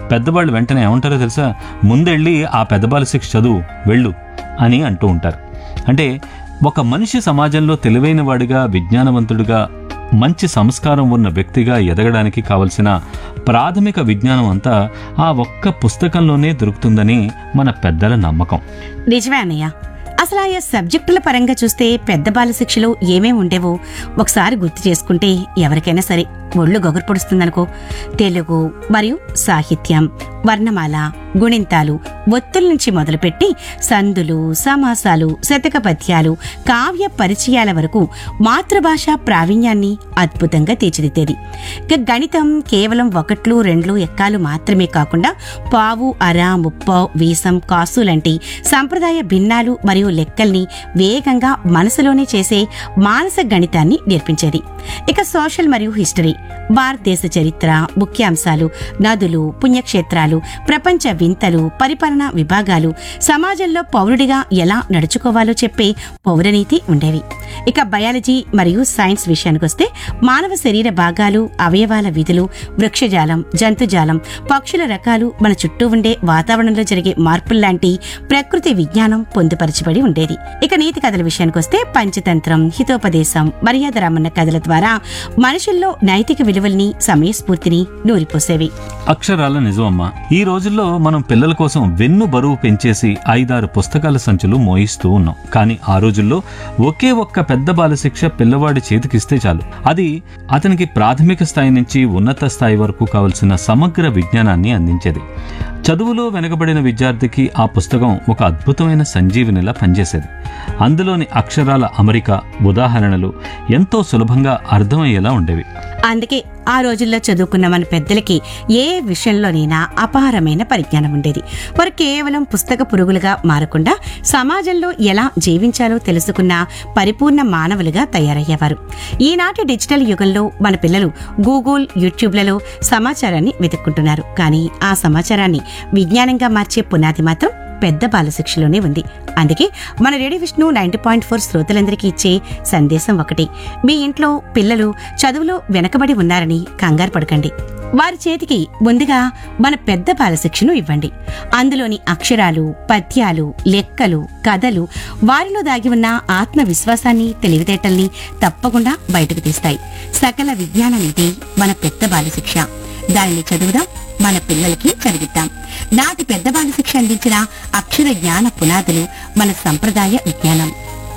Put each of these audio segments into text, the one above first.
పెద్దవాళ్ళు వెంటనే ఏమంటారో తెలుసా ముందెళ్ళి ఆ పెద్ద బాల శిక్ష చదువు వెళ్ళు అని అంటూ ఉంటారు అంటే ఒక మనిషి సమాజంలో తెలివైన వాడిగా విజ్ఞానవంతుడిగా మంచి సంస్కారం ఉన్న వ్యక్తిగా ఎదగడానికి కావలసిన ప్రాథమిక విజ్ఞానం అంతా ఆ ఒక్క పుస్తకంలోనే దొరుకుతుందని మన పెద్దల నమ్మకం నిజమే అన్నయ్య అసలు ఆయా సబ్జెక్టుల పరంగా చూస్తే పెద్ద బాల శిక్షలో ఏమేమి ఉండేవో ఒకసారి గుర్తు చేసుకుంటే ఎవరికైనా సరే ఒళ్ళు గొగరు పొడుస్తుందనుకో తెలుగు మరియు సాహిత్యం వర్ణమాల గుణింతాలు ఒత్తుల నుంచి మొదలుపెట్టి సందులు సమాసాలు శతక పద్యాలు కావ్య పరిచయాల వరకు మాతృభాష ప్రావీణ్యాన్ని అద్భుతంగా తీర్చిదిద్దేది ఇక గణితం కేవలం ఒకట్లు రెండ్లు ఎక్కాలు మాత్రమే కాకుండా పావు అర ముప్ప వీసం కాసు లాంటి సంప్రదాయ భిన్నాలు మరియు లెక్కల్ని వేగంగా మనసులోనే చేసే మానస గణితాన్ని నేర్పించేది ఇక సోషల్ మరియు హిస్టరీ భారతదేశ చరిత్ర ముఖ్యాంశాలు నదులు పుణ్యక్షేత్రాలు ప్రపంచ వింతలు పరిపాలన విభాగాలు సమాజంలో పౌరుడిగా ఎలా నడుచుకోవాలో చెప్పే పౌరనీతి ఉండేవి ఇక బయాలజీ మరియు సైన్స్ విషయానికొస్తే మానవ శరీర భాగాలు అవయవాల విధులు వృక్షజాలం జంతుజాలం పక్షుల రకాలు మన చుట్టూ ఉండే వాతావరణంలో జరిగే మార్పుల్లాంటి ప్రకృతి విజ్ఞానం పొందుపరచబడి ఉండేది ఇక నీతి కథల విషయానికొస్తే పంచతంత్రం హితోపదేశం మర్యాద రామన్న కథల ద్వారా మనుషుల్లో నైతిక విలువల్ని సమయస్ఫూర్తిని నూరిపోసేవి అక్షరాల నిజమమ్మా ఈ రోజుల్లో మనం పిల్లల కోసం వెన్ను బరువు పెంచేసి ఐదారు పుస్తకాల సంచులు మోయిస్తూ ఉన్నాం కానీ ఆ రోజుల్లో ఒకే ఒక్క పెద్ద బాలశిక్ష పిల్లవాడి చేతికిస్తే చాలు అది అతనికి ప్రాథమిక స్థాయి నుంచి ఉన్నత స్థాయి వరకు కావలసిన సమగ్ర విజ్ఞానాన్ని అందించేది చదువులో వెనకబడిన విద్యార్థికి ఆ పుస్తకం ఒక అద్భుతమైన సంజీవినిలా పనిచేసేది అందులోని అక్షరాల అమరిక ఉదాహరణలు ఎంతో సులభంగా అర్థమయ్యేలా ఉండేవి అందుకే ఆ రోజుల్లో చదువుకున్న మన పెద్దలకి ఏ విషయంలోనైనా అపారమైన పరిజ్ఞానం ఉండేది వారు కేవలం పుస్తక పురుగులుగా మారకుండా సమాజంలో ఎలా జీవించాలో తెలుసుకున్న పరిపూర్ణ మానవులుగా తయారయ్యేవారు ఈనాటి డిజిటల్ యుగంలో మన పిల్లలు గూగుల్ యూట్యూబ్లలో సమాచారాన్ని వెతుక్కుంటున్నారు కానీ ఆ సమాచారాన్ని విజ్ఞానంగా మార్చే పునాది మాత్రం పెద్ద బాలశిక్షలోనే ఉంది అందుకే మన radio Vishnu ninety point four శ్రోతలందరికీ ఇచ్చే సందేశం ఒకటి మీ ఇంట్లో పిల్లలు చదువులో వెనకబడి ఉన్నారని కంగారు పడకండి వారి చేతికి ముందుగా మన పెద్ద బాలశిక్షను ఇవ్వండి అందులోని అక్షరాలు పద్యాలు లెక్కలు కథలు వారిలో దాగి ఉన్న ఆత్మవిశ్వాసాన్ని తెలివితేటల్ని తప్పకుండా బయటకు తీస్తాయి సకల విజ్ఞాననిధి మన పెద్ద బాలశిక్ష దానిని చదువుదాం మన పిల్లలకి చదివిద్దాం నాటి పెద్ద బాలశిక్ష అందించిన అక్షర జ్ఞాన పునాదులు మన సంప్రదాయ విజ్ఞానం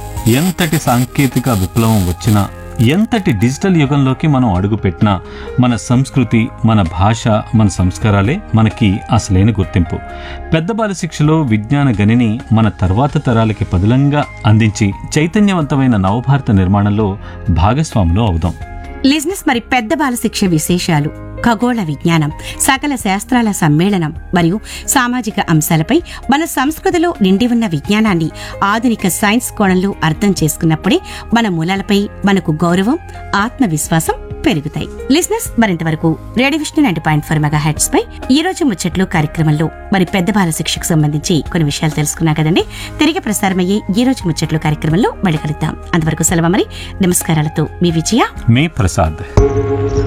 ఎంతటి సాంకేతిక విప్లవం వచ్చినా ఎంతటి డిజిటల్ యుగంలోకి మనం అడుగుపెట్టినా మన సంస్కృతి మన భాష మన సంస్కారాలే మనకి అసలైన గుర్తింపు పెద్ద బాల శిక్షలో విజ్ఞాన గనిని మన తర్వాత తరాలకి పదులంగా అందించి చైతన్యవంతమైన నవభారత నిర్మాణంలో భాగస్వాములు అవుదాం లిజినెస్ మరి పెద్ద బాలశిక్ష విశేషాలు ఖగోళ విజ్ఞానం సకల శాస్త్రాల సమ్మేళనం మరియు సామాజిక అంశాలపై మన సంస్కృతిలో నిండి ఉన్న విజ్ఞానాన్ని ఆధునిక సైన్స్ కోణంలో అర్థం చేసుకున్నప్పుడే మన మూలాలపై మనకు గౌరవం ఆత్మవిశ్వాసం పెరుగుతాయి లిజినెస్ మరింతవరకు radio Vishnu ninety point four mega heads పై ఈ రోజు ముచ్చట్లు కార్యక్రమంలో మరి పెద్ద బాల శిక్షకు సంబంధించి కొన్ని విషయాలు తెలుసుకున్నా కదండి తిరిగి ప్రసారమయ్యే ఈ రోజు ముచ్చట్లు కార్యక్రమంలో మళ్ళీ కలుద్దాం అంతవరకు సెలవు మరి నమస్కారాలతో మీ విజయ మే ప్రసాద్